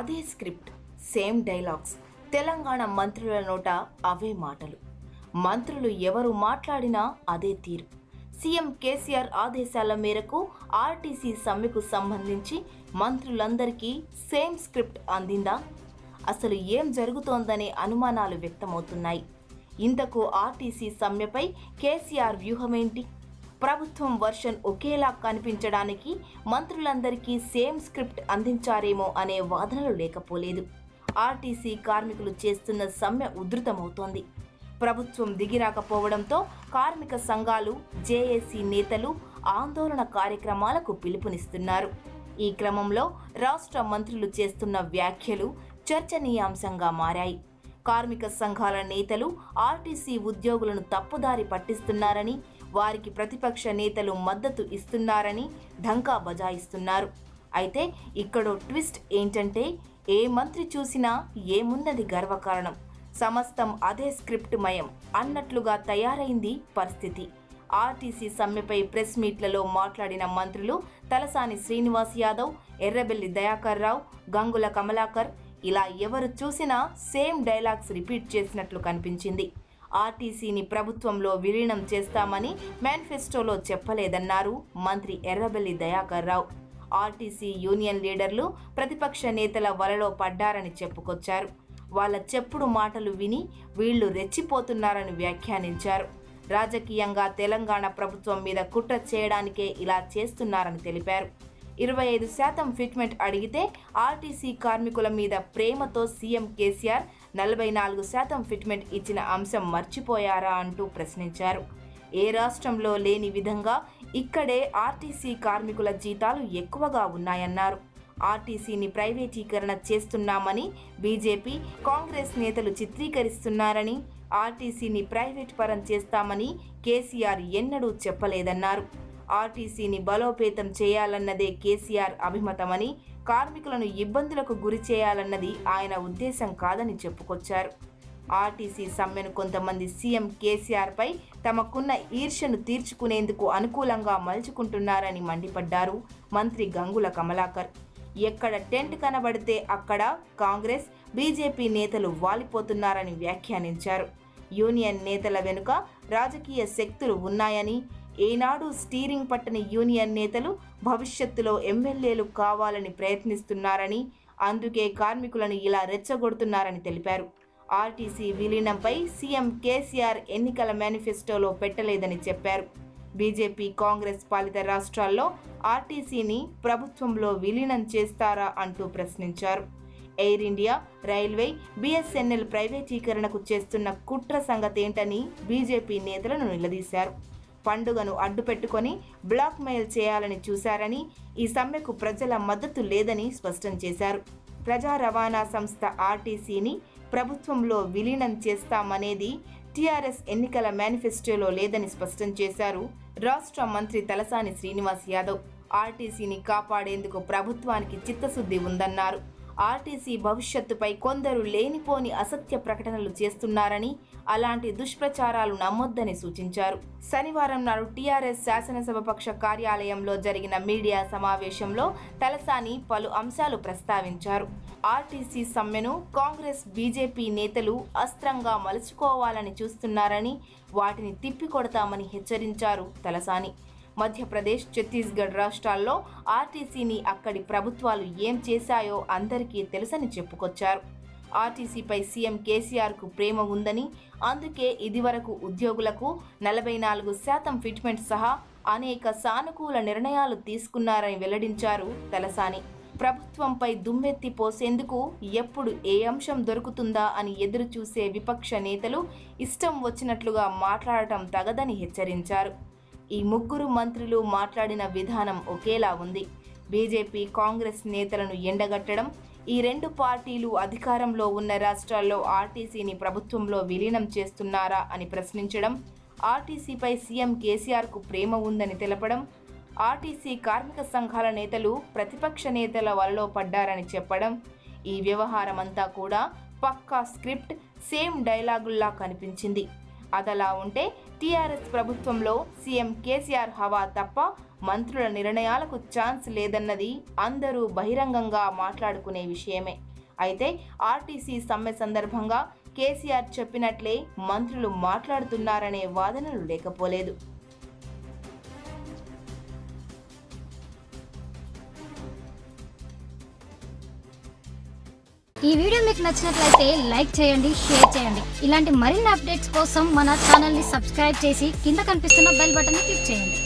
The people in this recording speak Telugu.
అదే స్క్రిప్ట్ సేమ్ డైలాగ్స్ తెలంగాణ మంత్రుల నోట అవే మాటలు మంత్రులు ఎవరు మాట్లాడినా అదే తీరు సీఎం కేసీఆర్ ఆదేశాల మేరకు ఆర్టీసీ సమ్మెకు సంబంధించి మంత్రులందరికీ సేమ్ స్క్రిప్ట్ అందిందా అసలు ఏం జరుగుతోందనే అనుమానాలు వ్యక్తమవుతున్నాయి ఇంతకు ఆర్టీసీ సమ్మెపై కేసీఆర్ వ్యూహమేంటి ప్రభుత్వం వర్షన్ ఒకేలా కనిపించడానికి మంత్రులందరికీ సేమ్ స్క్రిప్ట్ అందించారేమో అనే వాదనలు లేకపోలేదు ఆర్టీసీ కార్మికులు చేస్తున్న సమ్మె ఉధృతమవుతోంది ప్రభుత్వం దిగిరాకపోవడంతో కార్మిక సంఘాలు జేఏసీ నేతలు ఆందోళన కార్యక్రమాలకు పిలుపునిస్తున్నారు ఈ క్రమంలో రాష్ట్ర మంత్రులు చేస్తున్న వ్యాఖ్యలు చర్చనీయాంశంగా మారాయి కార్మిక సంఘాల నేతలు ఆర్టీసీ ఉద్యోగులను తప్పుదారి పట్టిస్తున్నారని వారికి ప్రతిపక్ష నేతలు మద్దతు ఇస్తున్నారని ఢంకా బజాయిస్తున్నారు అయితే ఇక్కడో ట్విస్ట్ ఏంటంటే ఏ మంత్రి చూసినా ఏమున్నది గర్వకారణం సమస్తం అదే స్క్రిప్ట్ మయం అన్నట్లుగా తయారైంది పరిస్థితి ఆర్టీసీ సమ్మెపై ప్రెస్ మీట్లలో మాట్లాడిన మంత్రులు తలసాని శ్రీనివాస్ యాదవ్ ఎర్రబెల్లి దయాకర్ రావు గంగుల కమలాకర్ ఇలా ఎవరు చూసినా సేమ్ డైలాగ్స్ రిపీట్ చేసినట్లు కనిపించింది ఆర్టీసీని ప్రభుత్వంలో విలీనం చేస్తామని మేనిఫెస్టోలో చెప్పలేదన్నారు మంత్రి ఎర్రబెల్లి దయాకర్ రావు ఆర్టీసీ యూనియన్ లీడర్లు ప్రతిపక్ష నేతల వలలో పడ్డారని చెప్పుకొచ్చారు వాళ్ళ చెప్పుడు మాటలు విని వీళ్లు రెచ్చిపోతున్నారని వ్యాఖ్యానించారు రాజకీయంగా తెలంగాణ ప్రభుత్వం మీద కుట్ర చేయడానికే ఇలా చేస్తున్నారని తెలిపారు ఇరవై ఐదు శాతం ఫిట్మెంట్ అడిగితే ఆర్టీసీ కార్మికుల మీద ప్రేమతో సీఎం కేసీఆర్ నలభై నాలుగు శాతం ఫిట్మెంట్ ఇచ్చిన అంశం మర్చిపోయారా అంటూ ప్రశ్నించారు ఏ రాష్ట్రంలో లేని విధంగా ఇక్కడే ఆర్టీసీ కార్మికుల జీతాలు ఎక్కువగా ఉన్నాయన్నారు ఆర్టీసీని ప్రైవేటీకరణ చేస్తున్నామని బీజేపీ కాంగ్రెస్ నేతలు చిత్రీకరిస్తున్నారని ఆర్టీసీని ప్రైవేట్ పరం చేస్తామని కేసీఆర్ ఎన్నడూ చెప్పలేదన్నారు ఆర్టీసీని బలోపేతం చేయాలన్నదే కేసీఆర్ అభిమతమని కార్మికులను ఇబ్బందులకు గురి చేయాలన్నది ఆయన ఉద్దేశం కాదని చెప్పుకొచ్చారు ఆర్టీసీ సమ్మెను కొంతమంది సీఎం కేసీఆర్పై తమకున్న ఈర్ష్యను తీర్చుకునేందుకు అనుకూలంగా మలుచుకుంటున్నారని మండిపడ్డారు మంత్రి గంగుల కమలాకర్ ఎక్కడ టెంట్ కనబడితే అక్కడ కాంగ్రెస్ బీజేపీ నేతలు వాలిపోతున్నారని వ్యాఖ్యానించారు యూనియన్ నేతల వెనుక రాజకీయ శక్తులు ఉన్నాయని ఏనాడు స్టీరింగ్ పట్టని యూనియన్ నేతలు భవిష్యత్తులో ఎమ్మెల్యేలు కావాలని ప్రయత్నిస్తున్నారని అందుకే కార్మికులను ఇలా రెచ్చగొడుతున్నారని తెలిపారు ఆర్టీసీ విలీనంపై సీఎం కేసీఆర్ ఎన్నికల మేనిఫెస్టోలో పెట్టలేదని చెప్పారు బీజేపీ కాంగ్రెస్ పాలిత రాష్ట్రాల్లో ఆర్టీసీని ప్రభుత్వంలో విలీనం చేస్తారా అంటూ ప్రశ్నించారు ఎయిర్ ఇండియా రైల్వే బీఎస్ఎన్ఎల్ ప్రైవేటీకరణకు చేస్తున్న కుట్ర సంగతేంటని బీజేపీ నేతలను నిలదీశారు పండుగను అడ్డుపెట్టుకొని బ్లాక్ మెయిల్ చేయాలని చూశారని ఈ సమ్మెకు ప్రజల మద్దతు లేదని స్పష్టం చేశారు ప్రజా రవాణా సంస్థ ఆర్టీసీని ప్రభుత్వంలో విలీనం చేస్తామనేది టీఆర్ఎస్ ఎన్నికల మేనిఫెస్టోలో లేదని స్పష్టం చేశారు రాష్ట్ర మంత్రి తలసాని శ్రీనివాస్ యాదవ్ ఆర్టీసీని కాపాడేందుకు ప్రభుత్వానికి చిత్తశుద్ధి ఉందన్నారు ఆర్టీసీ భవిష్యత్తుపై కొందరు లేనిపోని అసత్య ప్రకటనలు చేస్తున్నారని అలాంటి దుష్ప్రచారాలు నమ్మొద్దని సూచించారు శనివారం నాడు టీఆర్ఎస్ శాసనసభపక్ష కార్యాలయంలో జరిగిన మీడియా సమావేశంలో తలసాని పలు అంశాలు ప్రస్తావించారు ఆర్టీసీ సమ్మెను కాంగ్రెస్ బీజేపీ నేతలు అస్త్రంగా మలుచుకోవాలని చూస్తున్నారని వాటిని తిప్పికొడతామని హెచ్చరించారు తలసాని మధ్యప్రదేశ్ ఛత్తీస్గఢ్ రాష్ట్రాల్లో ఆర్టీసీని అక్కడి ప్రభుత్వాలు ఏం చేశాయో అందరికీ తెలుసని చెప్పుకొచ్చారు ఆర్టీసీపై సీఎం కేసీఆర్కు ప్రేమ ఉందని అందుకే ఇదివరకు ఉద్యోగులకు నలభై నాలుగు శాతం ఫిట్మెంట్ సహా అనేక సానుకూల నిర్ణయాలు తీసుకున్నారని వెల్లడించారు తలసాని ప్రభుత్వంపై దుమ్మెత్తి పోసేందుకు ఎప్పుడు ఏ అంశం దొరుకుతుందా అని ఎదురు చూసే విపక్ష నేతలు ఇష్టం వచ్చినట్లుగా మాట్లాడటం తగదని హెచ్చరించారు ఈ ముగ్గురు మంత్రులు మాట్లాడిన విధానం ఒకేలా ఉంది బీజేపీ కాంగ్రెస్ నేతలను ఎండగట్టడం ఈ రెండు పార్టీలు అధికారంలో ఉన్న రాష్ట్రాల్లో ఆర్టీసీని ప్రభుత్వంలో విలీనం చేస్తున్నారా అని ప్రశ్నించడం ఆర్టీసీపై సీఎం కేసీఆర్కు ప్రేమ ఉందని తెలపడం ఆర్టీసీ కార్మిక సంఘాల నేతలు ప్రతిపక్ష నేతల వలలో పడ్డారని చెప్పడం ఈ వ్యవహారమంతా కూడా పక్కా స్క్రిప్ట్ సేమ్ డైలాగుల్లా కనిపించింది అదలా ఉంటే టీఆర్ఎస్ ప్రభుత్వంలో సీఎం కేసీఆర్ హవా తప్ప మంత్రుల నిర్ణయాలకు ఛాన్స్ లేదన్నది అందరూ బహిరంగంగా మాట్లాడుకునే విషయమే అయితే ఆర్టీసీ సమ్మె సందర్భంగా కేసీఆర్ చెప్పినట్లే మంత్రులు మాట్లాడుతున్నారనే వాదనలు లేకపోలేదు ఈ వీడియో మీకు నచ్చినట్లయితే లైక్ చేయండి షేర్ చేయండి ఇలాంటి మరిన్ని అప్డేట్స్ కోసం మన ఛానల్ని సబ్స్క్రైబ్ చేసి కింద కనిపిస్తున్న బెల్ బటన్ని క్లిక్ చేయండి